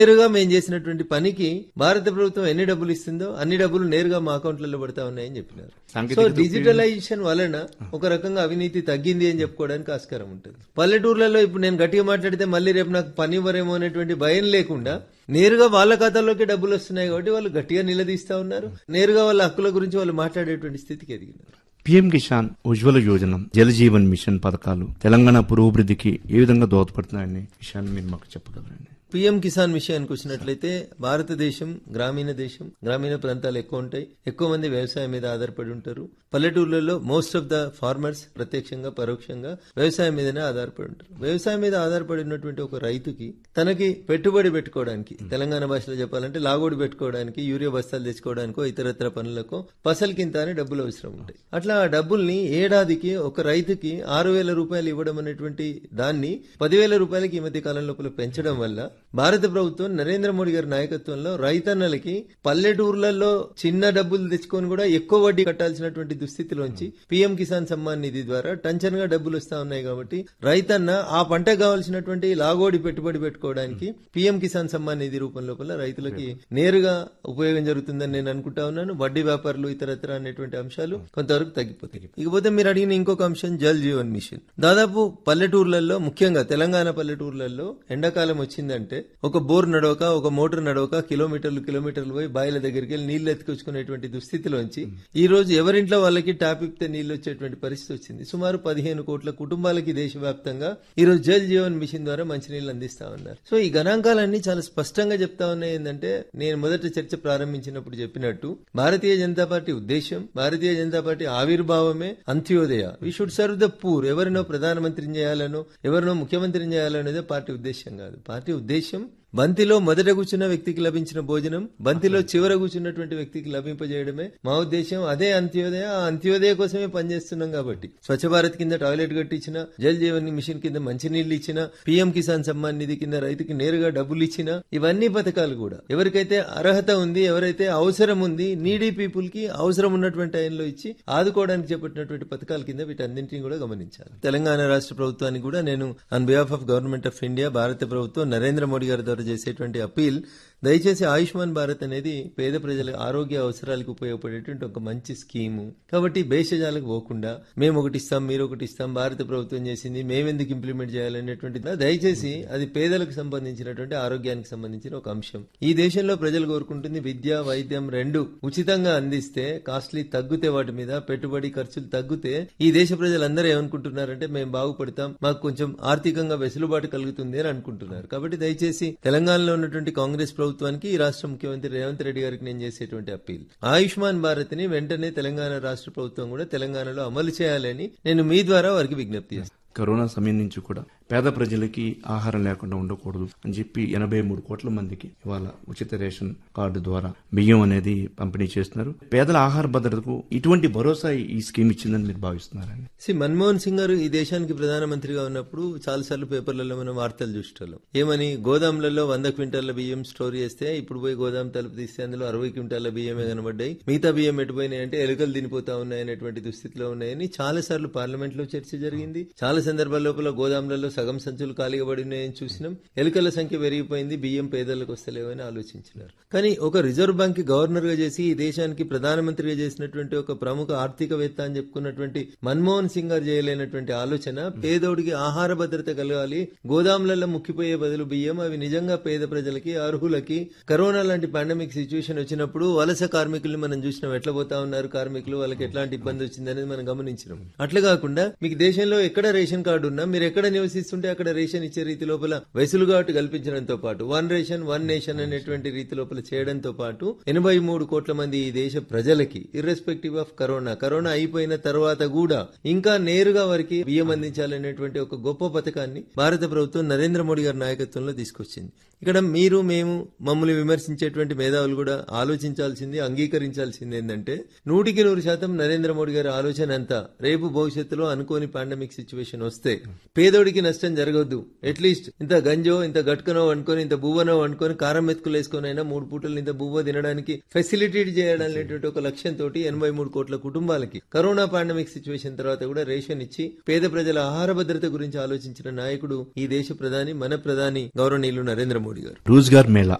నేరుగా మేము చేసినటువంటి పనికి భారత ప్రభుత్వం ఎన్ని డబ్బులు ఇస్తుందో అన్ని డబ్బులు నేరుగా మా అకౌంట్లలో పడతా ఉన్నాయని చెప్పినారు సో సాంకేతికత డిజిటలైజేషన్ వలన ఒక రకంగా అవినీతి తగ్గింది అని చెప్పుకోవడానికి ఆస్కారం ఉంటుంది పల్లెటూర్లలో ఇప్పుడు నేను గట్టిగా మాట్లాడితే మళ్ళీ రేపు నాకు పని ఇవ్వరేమో అనేటువంటి భయం లేకుండా నేరుగా వాళ్ళ ఖాతాల్లోకి డబ్బులు వస్తున్నాయి కాబట్టి వాళ్ళు గట్టిగా నిలదీస్తా ఉన్నారు నేరుగా వాళ్ళ హక్కుల గురించి వాళ్ళు మాట్లాడేటువంటి స్థితికి ఎదిగినారు పీఎం కిసాన్ ఉజ్వల యోజన జలజీవన్ మిషన్ పథకాలు తెలంగాణ పురోభివృద్ధికి ఏ విధంగా దోహదపడుతున్నాయనే విషయాన్ని మీరు మాకు చెప్పగలరండి పిఎం కిసాన్ విషయానికి వచ్చినట్లయితే భారతదేశం గ్రామీణ దేశం గ్రామీణ ప్రాంతాలు ఎక్కువ ఉంటాయి ఎక్కువ మంది వ్యవసాయం మీద ఆధారపడి ఉంటారు పల్లెటూర్లలో మోస్ట్ ఆఫ్ ద ఫార్మర్స్ ప్రత్యక్షంగా పరోక్షంగా వ్యవసాయం మీదనే ఆధారపడి ఉంటారు వ్యవసాయం మీద ఆధారపడి ఉన్నటువంటి ఒక రైతుకి తనకి పెట్టుబడి పెట్టుకోవడానికి తెలంగాణ భాషలో చెప్పాలంటే లాగోడి పెట్టుకోవడానికి యూరియా బస్తాలు తెచ్చుకోవడానికో ఇతరత్ర పనులకు పసల్ కింద అని డబ్బులు అవసరం ఉంటాయి అట్లా ఆ డబ్బుల్ని ఏడాదికి ఒక రైతుకి ఆరు వేల రూపాయలు ఇవ్వడం అనేటువంటి దాన్ని పదివేల రూపాయలకి ఈ మధ్య కాలం లోపల పెంచడం వల్ల భారత ప్రభుత్వం నరేంద్ర మోడీ గారి నాయకత్వంలో రైతన్నలకి పల్లెటూర్లలో చిన్న డబ్బులు తెచ్చుకొని కూడా ఎక్కువ వడ్డీ కట్టాల్సినటువంటి దుస్థితిలోంచి పీఎం కిసాన్ సమ్మాన్ నిధి ద్వారా టంచన్ గా డబ్బులు వస్తా ఉన్నాయి కాబట్టి రైతన్న ఆ పంట కావాల్సినటువంటి లాగోడి పెట్టుబడి పెట్టుకోవడానికి పీఎం కిసాన్ సమ్మాన్ నిధి రూపం లోపల రైతులకి నేరుగా ఉపయోగం జరుగుతుందని నేను అనుకుంటా ఉన్నాను వడ్డీ వ్యాపారులు ఇతరత్ర అనేటువంటి అంశాలు కొంతవరకు తగ్గిపోతాయి ఇకపోతే మీరు అడిగిన ఇంకొక అంశం జల్ జీవన్ మిషన్ దాదాపు పల్లెటూర్లలో ముఖ్యంగా తెలంగాణ పల్లెటూర్లలో ఎండాకాలం వచ్చిందంటే ఒక బోర్ నడవక ఒక మోటార్ నడవక కిలోమీటర్లు కిలోమీటర్లు పోయి బాయిల దగ్గరికి వెళ్ళి నీళ్లు ఎత్తుకొచ్చుకునేటువంటి దుస్థితిలోంచి ఈ రోజు ఎవరింట్లో వాళ్ళకి ట్యాప్ ఇప్పితే నీళ్లు వచ్చేటువంటి పరిస్థితి వచ్చింది సుమారు పదిహేను కోట్ల కుటుంబాలకి దేశవ్యాప్తంగా ఈ రోజు జల్ జీవన్ మిషన్ ద్వారా మంచినీళ్ళు అందిస్తా ఉన్నారు సో ఈ గణాంకాలన్నీ చాలా స్పష్టంగా చెప్తా ఉన్నాయి ఏంటంటే నేను మొదట చర్చ ప్రారంభించినప్పుడు చెప్పినట్టు భారతీయ జనతా పార్టీ ఉద్దేశం భారతీయ జనతా పార్టీ ఆవిర్భావమే Antyodaya we should serve the poor ఎవరినో ప్రధానమంత్రిని చేయాలనో ఎవరినో ముఖ్యమంత్రిని చేయాలనేదే పార్టీ ఉద్దేశం కాదు పార్టీ ఉద్దేశం బంతిలో మొదట కూర్చున్న వ్యక్తికి లభించిన భోజనం బంతిలో చివర కూర్చున్నటువంటి వ్యక్తికి లభింపజేయడమే మా ఉద్దేశం అదే అంత్యోదయ ఆ అంత్యోదయ కోసమే పనిచేస్తున్నాం కాబట్టి స్వచ్ఛ భారత్ కింద టాయిలెట్ కట్టించిన జల్ జీవన్ మిషన్ కింద మంచినీళ్లు ఇచ్చిన పీఎం కిసాన్ సమ్మాన్ నిధి కింద రైతుకి నేరుగా డబ్బులు ఇచ్చిన ఇవన్నీ పథకాలు కూడా ఎవరికైతే అర్హత ఉంది ఎవరైతే అవసరం ఉంది నీడీ పీపుల్ కి అవసరం ఉన్నటువంటి టైంలో ఇచ్చి ఆదుకోవడానికి చేపట్టినటువంటి పథకాల కింద వీటన్నింటినీ కూడా గమనించాలి తెలంగాణ రాష్ట్ర ప్రభుత్వానికి కూడా నేను on behalf of government of India భారత ప్రభుత్వం నరేంద్ర మోడీ గారి ద్వారా చేసేటువంటి అప్పీల్ దయచేసి ఆయుష్మాన్ భారత్ అనేది పేద ప్రజల ఆరోగ్య అవసరాలకు ఉపయోగపడేటువంటి ఒక మంచి స్కీము కాబట్టి భేషజాలకు పోకుండా మేము ఒకటి ఇస్తాం మీరు ఒకటి ఇస్తాం భారత ప్రభుత్వం చేసింది మేమెందుకు ఇంప్లిమెంట్ చేయాలనేటువంటి దయచేసి అది పేదలకు సంబంధించినటువంటి ఆరోగ్యానికి సంబంధించిన ఒక అంశం ఈ దేశంలో ప్రజలు కోరుకుంటుంది విద్య వైద్యం రెండు ఉచితంగా అందిస్తే కాస్ట్లీ తగ్గితే వాటి మీద పెట్టుబడి ఖర్చులు తగ్గితే ఈ దేశ ప్రజలందరూ ఏమనుకుంటున్నారంటే మేము బాగుపడతాం మాకు కొంచెం ఆర్థికంగా వెసులుబాటు కలుగుతుంది అని అనుకుంటున్నారు కాబట్టి దయచేసి తెలంగాణలో ఉన్నటువంటి కాంగ్రెస్ ప్రభుత్వానికి ఈ రాష్ట్ర ముఖ్యమంత్రి రేవంత్ రెడ్డి గారికి నేను చేసేటువంటి అప్పీల్ ఆయుష్మాన్ భారత్ ని వెంటనే తెలంగాణ రాష్ట్ర ప్రభుత్వం కూడా తెలంగాణలో అమలు చేయాలని నేను మీ ద్వారా వారికి విజ్ఞప్తి చేస్తాను కరోనా సమయం నుంచి కూడా పేద ప్రజలకి ఆహారం లేకుండా ఉండకూడదు అని చెప్పి ఎనభై మూడు కోట్ల మందికి ఇవాళ ఉచిత రేషన్ కార్డు ద్వారా బియ్యం అనేది పంపిణీ చేస్తున్నారు పేదల ఆహార భద్రతకు ఇటువంటి భరోసా ఈ స్కీమ్ ఇచ్చిందని మీరు భావిస్తున్నారండి సి మన్మోహన్ సింగ్ గారు ఈ దేశానికి ప్రధానమంత్రిగా ఉన్నప్పుడు చాలా సార్లు పేపర్లలో మనం వార్తలు చూస్తాం ఏమని గోదాంలలో వంద క్వింటాల బియ్యం స్టోర్ చేస్తే ఇప్పుడు పోయి గోదాం తలుపు తీస్తే అందులో అరవై క్వింటాల బియ్యమే కనబడ్డాయి మిగతా బియ్యం ఎటుపోయినాయి అంటే ఎలుకలు తినిపోతా ఉన్నాయి అనేటువంటి దుస్థితిలో ఉన్నాయని చాలా సార్లు పార్లమెంట్ లో చర్చ జరిగింది చాలా సందర్భాల లోపల గోదాంలలో సగం సంచులు ఖాళీగా పడి ఉన్నాయని చూసినాం ఎలుకల సంఖ్య పెరిగిపోయింది బియ్యం పేదలకు వస్తలేవని ఆలోచించినారు కానీ ఒక రిజర్వ్ బ్యాంక్ గవర్నర్ గా చేసి ఈ దేశానికి ప్రధానమంత్రిగా చేసినటువంటి ఒక ప్రముఖ ఆర్థికవేత్త అని చెప్పుకున్నటువంటి మన్మోహన్ సింగ్ గారు చేయలేనటువంటి ఆలోచన పేదోడికి ఆహార భద్రత కలగాలి గోదాములలో ముక్కిపోయే బదులు బియ్యం అవి నిజంగా పేద ప్రజలకి అర్హులకి కరోనా లాంటి పాండమిక్ సిచ్యువేషన్ వచ్చినప్పుడు వలస కార్మికుల్ని మనం చూసినాం ఎట్లా పోతా ఉన్నారు కార్మికులు వాళ్ళకి ఎట్లాంటి ఇబ్బంది వచ్చింది అనేది మనం గమనించినాం అట్లా కాకుండా మీకు దేశంలో ఎక్కడ రేషన్ కార్డు ఉన్నా మీరు ఎక్కడ నివసిస్తుంటే అక్కడ రేషన్ ఇచ్చే రీతి లోపల వెసులుబాటు కల్పించడంతో పాటు వన్ రేషన్ వన్ నేషన్ అనేటువంటి రీతి లోపల చేయడంతో పాటు ఎనభై మూడు కోట్ల మంది ఈ దేశ ప్రజలకి ఇర్రెస్పెక్టివ్ ఆఫ్ కరోనా కరోనా అయిపోయిన తర్వాత కూడా ఇంకా నేరుగా వారికి బియ్యం అందించాలనేటువంటి ఒక గొప్ప పథకాన్ని భారత ప్రభుత్వం నరేంద్ర మోడీ గారి నాయకత్వంలో తీసుకొచ్చింది ఇక్కడ మీరు మేము మమ్మల్ని విమర్శించేటువంటి మేధావులు కూడా ఆలోచించాల్సింది అంగీకరించాల్సింది ఏంటంటే నూటికి నూరు శాతం నరేంద్ర మోడీ గారి ఆలోచన అంతా రేపు భవిష్యత్తులో అనుకోని పాండమిక్ సిచ్యువేషన్ వస్తే పేదోడికి నష్టం జరగొద్దు అట్లీస్ట్ ఇంత గంజో ఇంత గట్కనో వండుకొని ఇంత బువ్వనో వండుకొని కారం మెతుకులు వేసుకొని అయినా మూడు పూటలు ఇంత బువ్వ తినడానికి ఫెసిలిటేట్ చేయడం అనేటువంటి ఒక లక్ష్యంతో ఎనభై మూడు కోట్ల కుటుంబాలకి కరోనా పాండమిక్ సిచ్యువేషన్ తర్వాత కూడా రేషన్ ఇచ్చి పేద ప్రజల ఆహార భద్రత గురించి ఆలోచించిన నాయకుడు ఈ దేశ ప్రధాని మన ప్రధాని గౌరవనీయులు నరేంద్ర మోడీ మోడీ గారు రోజ్గార్ మేళా